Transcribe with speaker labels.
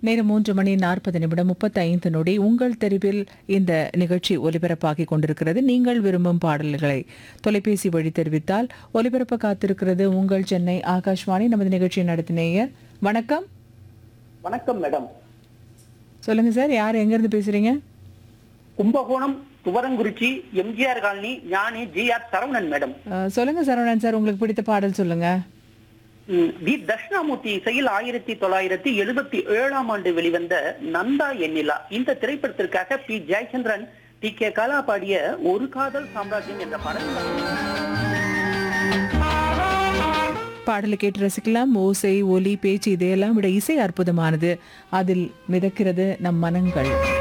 Speaker 1: நேரம் மூன்று மணி நாற்பது நிமிடம் முப்பத்தைந்து நொடி உங்கள் தெருவில் இந்த நிகழ்ச்சி ஒலிபரப்பாகிக் கொண்டிருக்கிறது நீங்கள் விரும்பும் பாடல்களை தொலைபேசி வழி தெரிவித்தால் ஒலிபரப்ப காத்திருக்கிறது உங்கள் சென்னை ஆகாஷ்வாணி நமது நிகழ்ச்சி நடத்தினேயர் வணக்கம்
Speaker 2: வணக்கம் மேடம்
Speaker 1: சொல்லுங்க சார் யார் எங்கிருந்து பேசுறீங்க
Speaker 2: Kumbakonam Thuvarankurichi MGR colony Gnani G R Saravanan madam
Speaker 1: அஹ், சொல்லுங்க சரவணன் சார் உங்களுக்கு பிடித்த பாடல் சொல்லுங்க
Speaker 2: ம், வி தட்சிணாமூர்த்தி இசையில் ஆயிரத்தி தொள்ளாயிரத்தி எழுபத்தி ஏழாம் ஆண்டு வெளிவந்த நந்தா எண்ணிலா இந்த திரைப்படத்திற்காக P Jayachandran T K Kala பாடிய ஒரு காதல் சாம்ராஜ்யம் என்ற பாடல்
Speaker 1: பாடலை கேட்டு ரசிக்கலாம் ஓசை ஒலி பேச்சு இதையெல்லாம் விட இசை அற்புதமானது அதில் மிதக்கிறது நம் மனங்கள்